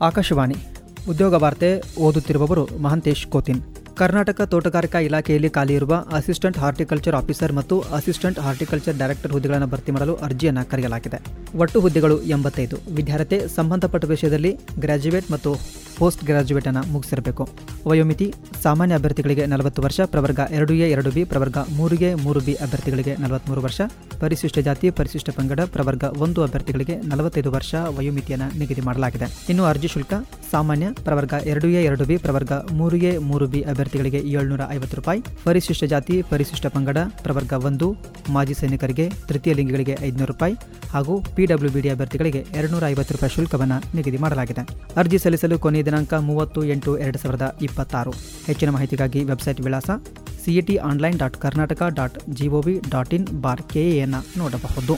ಆಕಾಶವಾಣಿ ಉದ್ಯೋಗ ವಾರ್ತೆ ಓದುತ್ತಿರುವವರು ಮಹಂತೇಶ್ ಕೋತಿನ್ ಕರ್ನಾಟಕ ತೋಟಗಾರಿಕಾ ಇಲಾಖೆಯಲ್ಲಿ ಖಾಲಿ ಇರುವ ಅಸಿಸ್ಟೆಂಟ್ ಹಾರ್ಟಿಕಲ್ಚರ್ ಆಫೀಸರ್ ಮತ್ತು ಅಸಿಸ್ಟೆಂಟ್ ಹಾರ್ಟಿಕಲ್ಚರ್ ಡೈರೆಕ್ಟರ್ ಹುದ್ದೆಗಳನ್ನು ಭರ್ತಿ ಮಾಡಲು ಅರ್ಜಿಯನ್ನು ಕರೆಯಲಾಗಿದೆ ಒಟ್ಟು ಹುದ್ದೆಗಳು ಎಂಬತ್ತೈದು ವಿದ್ಯಾರ್ಥಿ ಸಂಬಂಧಪಟ್ಟ ವಿಷಯದಲ್ಲಿ ಗ್ರಾಜ್ಯುಯೇಟ್ ಮತ್ತು ಪೋಸ್ಟ್ ಗ್ರಾಜ್ಯುಯೇಟ್ ಅನ್ನು ಮುಗಿಸಿರಬೇಕು ವಯೋಮಿತಿ ಸಾಮಾನ್ಯ ಅಭ್ಯರ್ಥಿಗಳಿಗೆ ನಲವತ್ತು ವರ್ಷ ಪ್ರವರ್ಗ ಎರಡು ಎ ಎರಡು ಬಿ ಪ್ರವರ್ಗ ಮೂರು ಎ ಮೂರು ಬಿ ಅಭ್ಯರ್ಥಿಗಳಿಗೆ ನಲವತ್ತ್ಮೂರು ವರ್ಷ ಪರಿಶಿಷ್ಟ ಜಾತಿ ಪರಿಶಿಷ್ಟ ಪಂಗಡ ಪ್ರವರ್ಗ ಒಂದು ಅಭ್ಯರ್ಥಿಗಳಿಗೆ ನಲವತ್ತೈದು ವರ್ಷ ವಯೋಮಿತಿಯನ್ನು ನಿಗದಿ ಮಾಡಲಾಗಿದೆ ಇನ್ನು ಅರ್ಜಿ ಶುಲ್ಕ ಸಾಮಾನ್ಯ ಪ್ರವರ್ಗ ಎರಡು ಎ ಎರಡು ಬಿ ಪ್ರವರ್ಗ ಮೂರು ಎ ಮೂರು ಬಿ ಅಭ್ಯರ್ಥಿಗಳಿಗೆ ಏಳ್ನೂರ ಐವತ್ತು ರೂಪಾಯಿ ಪರಿಶಿಷ್ಟ ಜಾತಿ ಪರಿಶಿಷ್ಟ ಪಂಗಡ ಪ್ರವರ್ಗ ಒಂದು ಮಾಜಿ ಸೈನಿಕರಿಗೆ ತೃತೀಯ ಲಿಂಗಿಗಳಿಗೆ ಐದುನೂರು ರೂಪಾಯಿ ಹಾಗೂ ಪಿಡಬ್ಲ್ಯೂಬಿಡಿ ಅಭ್ಯರ್ಥಿಗಳಿಗೆ ಎರಡುನೂರ ಐವತ್ತು ರೂಪಾಯಿ ಶುಲ್ಕವನ್ನು ನಿಗದಿ ಮಾಡಲಾಗಿದೆ ಅರ್ಜಿ ಸಲ್ಲಿಸಲು ಕೊನೆಯ ದಿನಾಂಕ ಮೂವತ್ತು ಎಂಟು ಎರಡು ಸಾವಿರದ ಇಪ್ಪತ್ತಾರು ಹೆಚ್ಚಿನ ಮಾಹಿತಿಗಾಗಿ ವೆಬ್ಸೈಟ್ ವಿಳಾಸ CET online dot Karnataka dot GOV dot in bar ಕೆಎಯನ್ನು ನೋಡಬಹುದು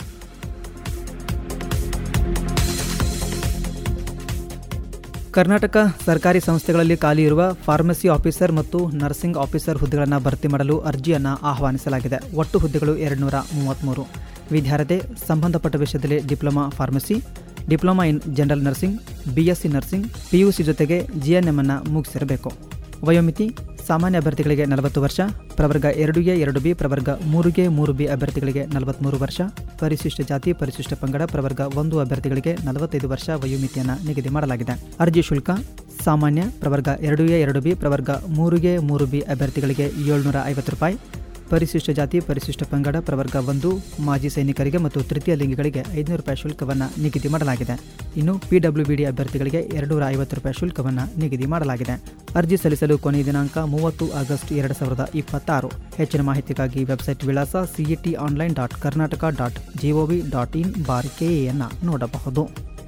ಕರ್ನಾಟಕ ಸರ್ಕಾರಿ ಸಂಸ್ಥೆಗಳಲ್ಲಿ ಖಾಲಿ ಇರುವ ಫಾರ್ಮಸಿ ಆಫೀಸರ್ ಮತ್ತು ನರ್ಸಿಂಗ್ ಆಫೀಸರ್ ಹುದ್ದೆಗಳನ್ನು ಭರ್ತಿ ಮಾಡಲು ಅರ್ಜಿಯನ್ನು ಆಹ್ವಾನಿಸಲಾಗಿದೆ ಒಟ್ಟು ಹುದ್ದೆಗಳು ಎರಡುನೂರ ಮೂವತ್ತ್ಮೂರು ವಿದ್ಯಾರ್ಥಿ ಸಂಬಂಧಪಟ್ಟ ವಿಷಯದಲ್ಲಿ diploma pharmacy diploma in general nursing B S C nursing PUC ಜೊತೆಗೆ ಜಿಎನ್ಎಂ ಅನ್ನು ಮುಗಿಸಿರಬೇಕು ವಯೋಮಿತಿ ಸಾಮಾನ್ಯ ಅಭ್ಯರ್ಥಿಗಳಿಗೆ ನಲವತ್ತು ವರ್ಷ ಪ್ರವರ್ಗ ಎರಡು ಎ ಎರಡು ಬಿ ಪ್ರವರ್ಗ ಮೂರು ಎ ಮೂರು ಬಿ ಅಭ್ಯರ್ಥಿಗಳಿಗೆ ನಲವತ್ತ್ಮೂರು ವರ್ಷ ಪರಿಶಿಷ್ಟ ಜಾತಿ ಪರಿಶಿಷ್ಟ ಪಂಗಡ ಪ್ರವರ್ಗ ಒಂದು ಅಭ್ಯರ್ಥಿಗಳಿಗೆ ನಲವತ್ತೈದು ವರ್ಷ ವಯೋಮಿತಿಯನ್ನು ನಿಗದಿ ಮಾಡಲಾಗಿದೆ ಅರ್ಜಿ ಶುಲ್ಕ ಸಾಮಾನ್ಯ ಪ್ರವರ್ಗ ಎರಡು ಎ ಎರಡು ಬಿ ಪ್ರವರ್ಗ ಮೂರು ಎ ಮೂರು ಬಿ ಅಭ್ಯರ್ಥಿಗಳಿಗೆ ಏಳ್ನೂರ ಐವತ್ತು ರೂಪಾಯಿ ಪರಿಶಿಷ್ಟ ಜಾತಿ ಪರಿಶಿಷ್ಟ ಪಂಗಡ ಪ್ರವರ್ಗ ಒಂದು ಮಾಜಿ ಸೈನಿಕರಿಗೆ ಮತ್ತು ತೃತೀಯ ಲಿಂಗಿಗಳಿಗೆ ಐದುನೂರು ರೂಪಾಯಿ ಶುಲ್ಕವನ್ನು ನಿಗದಿ ಮಾಡಲಾಗಿದೆ ಇನ್ನು ಪಿಡಬ್ಲ್ಯೂಬಿಡಿ ಅಭ್ಯರ್ಥಿಗಳಿಗೆ ಎರಡುನೂರ ಐವತ್ತು ರೂಪಾಯಿ ಶುಲ್ಕವನ್ನು ನಿಗದಿ ಮಾಡಲಾಗಿದೆ ಅರ್ಜಿ ಸಲ್ಲಿಸಲು ಕೊನೆಯ ದಿನಾಂಕ ಮೂವತ್ತು ಆಗಸ್ಟ್ ಎರಡು ಸಾವಿರದ ಇಪ್ಪತ್ತಾರು ಹೆಚ್ಚಿನ ಮಾಹಿತಿಗಾಗಿ ವೆಬ್ಸೈಟ್ ವಿಳಾಸ CET online dot Karnataka dot GOV dot in bar ಕೆಎಯನ್ನು ನೋಡಬಹುದು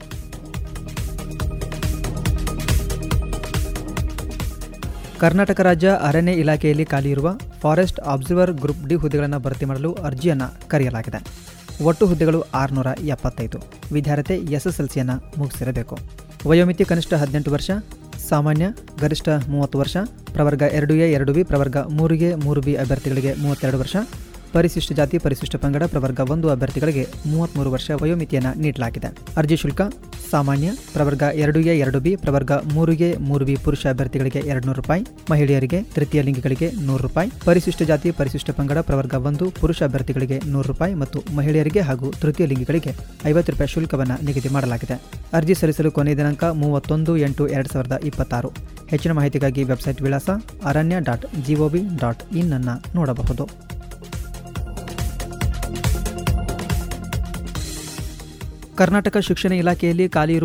ಕರ್ನಾಟಕ ರಾಜ್ಯ ಅರಣ್ಯ ಇಲಾಖೆಯಲ್ಲಿ ಖಾಲಿ ಇರುವ ಫಾರೆಸ್ಟ್ ಅಬ್ಸರ್ವರ್ ಗ್ರೂಪ್ ಡಿ ಹುದ್ದೆಗಳನ್ನು ಭರ್ತಿ ಮಾಡಲು ಅರ್ಜಿಯನ್ನು ಕರೆಯಲಾಗಿದೆ ಒಟ್ಟು ಹುದ್ದೆಗಳು ಆರುನೂರ ಎಪ್ಪತ್ತೈದು ವಿದ್ಯಾರ್ಥಿ ಎಸ್ಎಸ್ಎಲ್ಸಿಯನ್ನು ಮುಗಿಸಿರಬೇಕು ವಯೋಮಿತಿ ಕನಿಷ್ಠ ಹದಿನೆಂಟು ವರ್ಷ ಸಾಮಾನ್ಯ ಗರಿಷ್ಠ ಮೂವತ್ತು ವರ್ಷ ಪ್ರವರ್ಗ ಎರಡು ಎ ಎರಡು ಬಿ ಪ್ರವರ್ಗ ಮೂರು ಎ ಮೂರು ಬಿ ಅಭ್ಯರ್ಥಿಗಳಿಗೆ ಮೂವತ್ತೆರಡು ವರ್ಷ ಪರಿಶಿಷ್ಟ ಜಾತಿ ಪರಿಶಿಷ್ಟ ಪಂಗಡ ಪ್ರವರ್ಗ ಒಂದು ಅಭ್ಯರ್ಥಿಗಳಿಗೆ ಮೂವತ್ತ್ಮೂರು ವರ್ಷ ವಯೋಮಿತಿಯನ್ನು ನೀಡಲಾಗಿದೆ ಅರ್ಜಿ ಶುಲ್ಕ ಸಾಮಾನ್ಯ ಪ್ರವರ್ಗ ಎರಡು ಎ ಎರಡು ಬಿ ಪ್ರವರ್ಗ ಮೂರು ಎ ಮೂರು ಬಿ ಪುರುಷ ಅಭ್ಯರ್ಥಿಗಳಿಗೆ ಎರಡುನೂರು ರೂಪಾಯಿ ಮಹಿಳೆಯರಿಗೆ ತೃತೀಯ ಲಿಂಗಿಗಳಿಗೆ ನೂರು ರೂಪಾಯಿ ಪರಿಶಿಷ್ಟ ಜಾತಿ ಪರಿಶಿಷ್ಟ ಪಂಗಡ ಪ್ರವರ್ಗ ಒಂದು ಪುರುಷ ಅಭ್ಯರ್ಥಿಗಳಿಗೆ ನೂರು ರೂಪಾಯಿ ಮತ್ತು ಮಹಿಳೆಯರಿಗೆ ಹಾಗೂ ತೃತೀಯ ಲಿಂಗಿಗಳಿಗೆ ಐವತ್ತು ರೂಪಾಯಿ ಶುಲ್ಕವನ್ನು ನಿಗದಿ ಮಾಡಲಾಗಿದೆ ಅರ್ಜಿ ಸಲ್ಲಿಸಲು ಕೊನೆಯ ದಿನಾಂಕ ಮೂವತ್ತೊಂದು ಎಂಟು ಎರಡು ಸಾವಿರದ ಇಪ್ಪತ್ತಾರು ಹೆಚ್ಚಿನ ಮಾಹಿತಿಗಾಗಿ ವೆಬ್ಸೈಟ್ ವಿಳಾಸ ಅರಣ್ಯ ಡಾಟ್ ಜಿಒವಿ ಡಾಟ್ ಇನ್ ಅನ್ನು ನೋಡಬಹುದು ಕರ್ನಾಟಕ ಶಿಕ್ಷಣ ಇಲಾಖೆಯಲ್ಲಿ ಖಾಲಿ